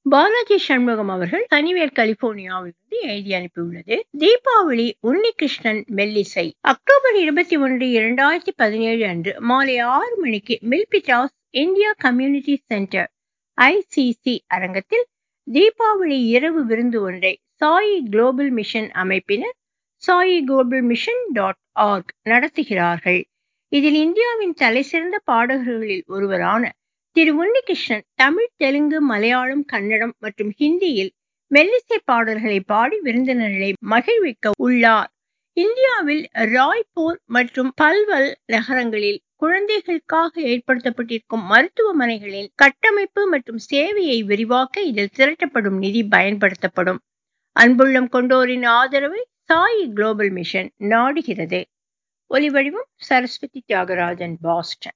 பாலாஜி சண்முகம் அவர்கள் தனிவேர் கலிபோர்னியாவிலிருந்து எழுதி அனுப்பியுள்ளது தீபாவளி உன்னிகிருஷ்ணன் மெல்லிசை அக்டோபர் இருபத்தி ஒன்று இரண்டாயிரத்தி பதினேழு அன்று மாலை ஆறு மணிக்கு Milpitas India community centre ICC அரங்கத்தில் தீபாவளி இரவு விருந்து ஒன்றை சாயி குளோபல் மிஷன் அமைப்பினர் Sai global mission dot org நடத்துகிறார்கள் இதில் இந்தியாவின் தலைசிறந்த பாடகர்களில் ஒருவரான திரு உன்னிகிருஷ்ணன் தமிழ் தெலுங்கு மலையாளம் கன்னடம் மற்றும் ஹிந்தியில் மெல்லிசை பாடல்களை பாடி விருந்தினர்களை மகிழ்விக்க உள்ளார் இந்தியாவில் ராய்பூர் மற்றும் பல்வல் நகரங்களில் குழந்தைகளுக்காக ஏற்படுத்தப்பட்டிருக்கும் மருத்துவமனைகளின் கட்டமைப்பு மற்றும் சேவையை விரிவாக்க இதில் திரட்டப்படும் நிதி பயன்படுத்தப்படும் அன்புள்ளம் கொண்டோரின் ஆதரவை சாயி குளோபல் மிஷன் நாடுகிறது ஒலிவடிவம் சரஸ்வதி தியாகராஜன் பாஸ்டன்